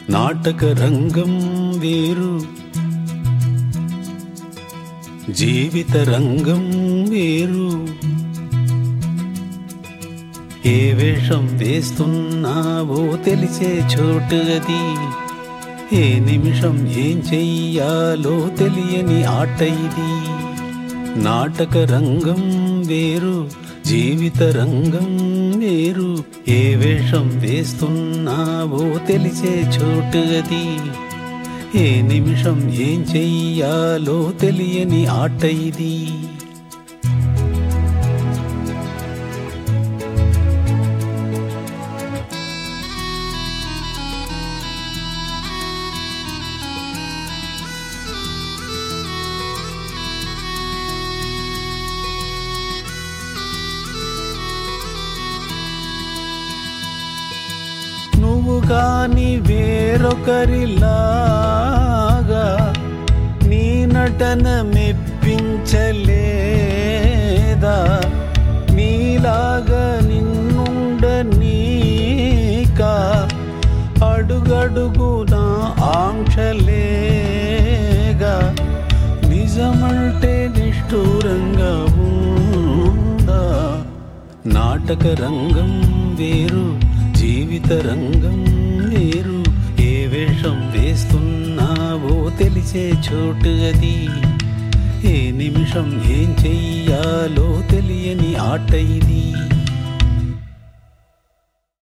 నాటక రంగం వేరు జీవిత రంగం వేరు ఏ వేషం వేస్తున్నావో తెలిసే చోటు అది ఏ నిమిషం ఏం చెయ్యాలో తెలియని ఆట ఇది నాటక రంగం వేరు జీవిత రంగం వేరు ఏ వేషం వేస్తున్నావో తెలిసే చోటు అది ఏ నిమిషం ఏం చెయ్యాలో తెలియని ఆట ఇది నువ్వు కాని వేరొకరిలాగా నీ నటన మెప్పించలేదా నీలాగా నిన్నుండనీకా అడుగడుగు నా ఆంక్షలేగా నిజమంటే నిష్ఠూరంగా ఉందా నాటక రంగం వేరు జీవిత రంగం వేరు ఏ వేషం వేస్తున్నావో తెలిసే చోటు అది ఏ నిమిషం ఏం చెయ్యాలో తెలియని ఆట ఇది